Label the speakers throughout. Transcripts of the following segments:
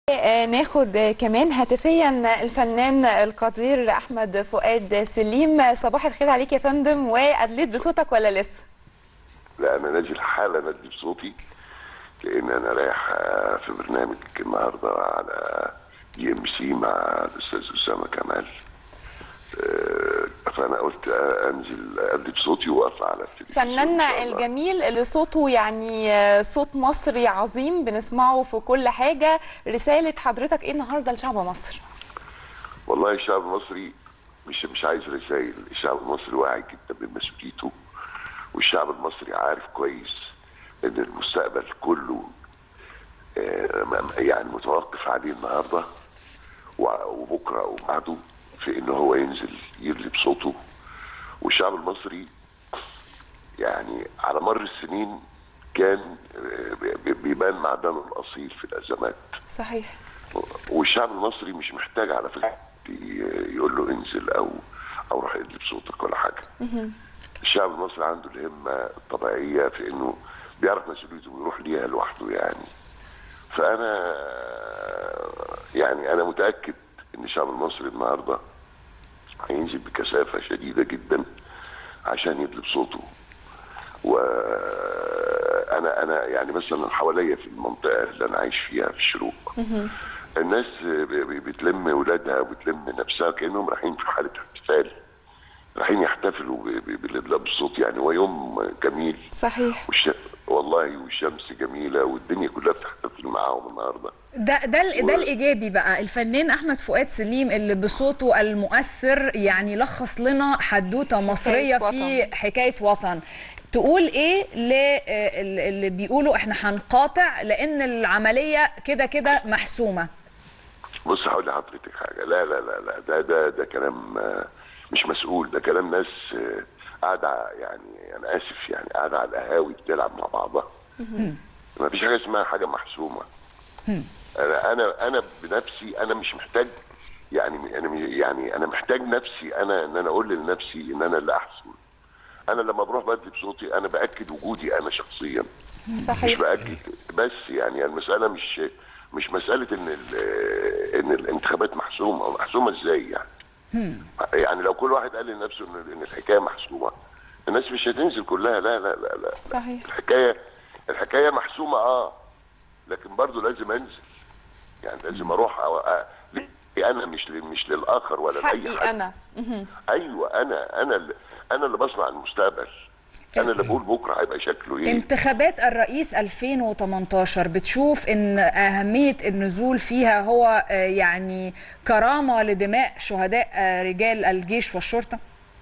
Speaker 1: ناخد كمان هاتفيا الفنان القدير احمد فؤاد سليم صباح الخير عليك يا فندم وادليت بصوتك ولا لسه
Speaker 2: لا انا نازل حالا ادي بصوتي لان انا رايح آه، في برنامج النهارده على دي ام سي مع الاستاذ اسامه كمال آه، فانا قلت آه، انزل ادي بصوتي واطلع على التلفزيون إن
Speaker 1: فناننا
Speaker 2: شاء الله.
Speaker 1: الجميل اللي صوته يعني صوت مصري عظيم بنسمعه في كل حاجه رساله حضرتك ايه النهارده لشعب مصر
Speaker 2: والله الشعب المصري مش مش عايز رسائل الشعب المصري واعي جدا بمسؤوليته والشعب المصري عارف كويس ان المستقبل كله آه، م- يعني متوقف عليه النهارده وع- وبكره وبعده في ان هو ينزل يدلي بصوته والشعب المصري يعني على مر السنين كان آه، بي- بيبان معدنه الاصيل في الازمات
Speaker 1: صحيح
Speaker 2: والشعب المصري مش محتاج على فكره ي- يقول له انزل او او روح ادلي بصوتك ولا حاجه. الشعب المصري عنده الهمه الطبيعيه في انه بيعرف مسؤوليته ويروح ليها لوحده يعني. فانا يعني انا متاكد ان الشعب المصري النهارده هينزل بكثافه شديده جدا عشان يدلي بصوته. وانا انا يعني مثلا حواليا في المنطقه اللي انا عايش فيها في الشروق الناس ب- ب- بتلم ولادها وبتلم نفسها كانهم رايحين في حاله احتفال رايحين يحتفلوا ب- ب- بالادلاء بالصوت يعني هو يوم جميل
Speaker 1: صحيح
Speaker 2: والش... والله والشمس جميله والدنيا كلها بتحتفل معاهم النهارده
Speaker 3: ده ده ال- ده
Speaker 2: و-
Speaker 3: الايجابي بقى الفنان احمد فؤاد سليم اللي بصوته المؤثر يعني لخص لنا حدوته مصريه
Speaker 1: حكاية
Speaker 3: في
Speaker 1: وطن.
Speaker 3: حكايه وطن تقول ايه اللي بيقولوا احنا هنقاطع لان العمليه كده كده محسومه
Speaker 2: بص هقول لحضرتك حاجه لا لا لا لا ده ده ده كلام آه، مش مسؤول ده كلام ناس آه، قاعده يعني انا اسف يعني قاعده على القهاوي بتلعب مع بعضها ما فيش حاجه اسمها حاجه محسومه انا انا انا بنفسي انا مش محتاج يعني انا يعني انا محتاج نفسي انا ان انا اقول لنفسي ان انا اللي احسن انا لما بروح بدي بصوتي انا باكد وجودي انا شخصيا مش
Speaker 1: صحيح
Speaker 2: باكد بس يعني المساله مش مش مساله ان ال- ان الانتخابات محسومه محسومه ازاي يعني يعني لو كل واحد قال لنفسه ان إن الحكايه محسومه الناس مش هتنزل كلها لا لا لا لا
Speaker 1: صحيح
Speaker 2: الحكايه الحكايه محسومه اه لكن برضه لازم انزل يعني لازم اروح أو أ... ليه انا مش ل... مش للاخر ولا لاي
Speaker 1: حقي
Speaker 2: حد
Speaker 1: انا
Speaker 2: ايوه انا انا اللي انا اللي بصنع المستقبل انا اللي بقول بكره هيبقى شكله ايه
Speaker 3: انتخابات الرئيس 2018 بتشوف ان اهميه النزول فيها هو آه، يعني كرامه لدماء شهداء آه، رجال الجيش والشرطه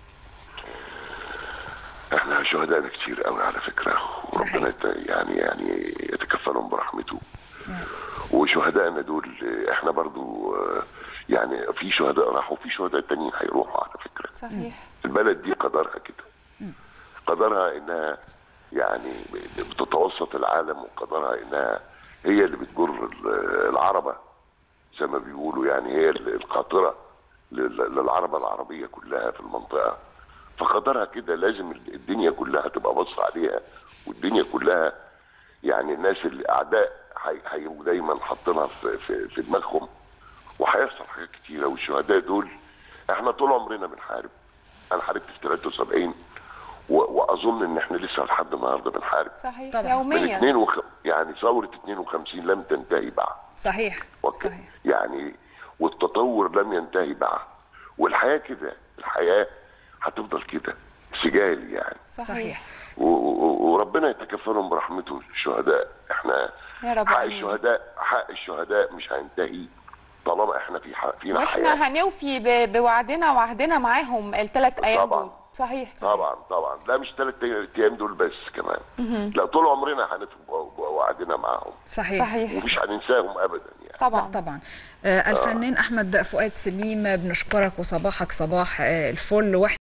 Speaker 2: احنا شهدائنا كتير قوي على فكره وربنا
Speaker 3: صحيح.
Speaker 2: يت- يعني يعني يتكفلهم برحمته وشهدائنا دول احنا برضو آه، يعني في شهداء راحوا وفي شهداء تانيين هيروحوا على فكره
Speaker 1: صحيح
Speaker 2: البلد دي قدرها كده قدرها انها يعني بتتوسط العالم وقدرها انها هي اللي بتجر ال- العربه زي ما بيقولوا يعني هي ال- القاطره لل- للعربه العربيه كلها في المنطقه فقدرها كده لازم الدنيا كلها تبقى باصه عليها والدنيا كلها يعني الناس الاعداء هي- هيبقوا دايما حاطينها في, في, في دماغهم وهيحصل حاجات كتيره والشهداء دول احنا طول عمرنا بنحارب انا حاربت في 73 و- واظن ان احنا لسه لحد النهارده بنحارب
Speaker 1: صحيح
Speaker 3: طبعاً.
Speaker 2: من
Speaker 1: يوميا
Speaker 2: 2 وخ... يعني ثوره 52 لم تنتهي بعد
Speaker 3: صحيح
Speaker 2: وك...
Speaker 3: صحيح
Speaker 2: يعني والتطور لم ينتهي بعد والحياه كده الحياه هتفضل كده سجال يعني
Speaker 3: صحيح
Speaker 2: و... و... وربنا يتكفلهم برحمته الشهداء احنا
Speaker 1: يا رب
Speaker 2: حق
Speaker 1: آمين.
Speaker 2: الشهداء حق الشهداء مش هينتهي طالما احنا في ح... فينا حياه
Speaker 1: واحنا هنوفي ب- بوعدنا وعهدنا معاهم الثلاث ايام
Speaker 2: طبعاً.
Speaker 1: دول صحيح
Speaker 2: طبعا طبعا لا مش ثلاث ايام دول بس كمان لا طول عمرنا هنفي وعدنا معاهم
Speaker 3: صحيح
Speaker 1: صحيح
Speaker 2: ومش هننساهم ابدا يعني
Speaker 1: طبعا
Speaker 3: طبعا آه، الفنان احمد فؤاد سليم بنشكرك وصباحك صباح آه، الفل واحنا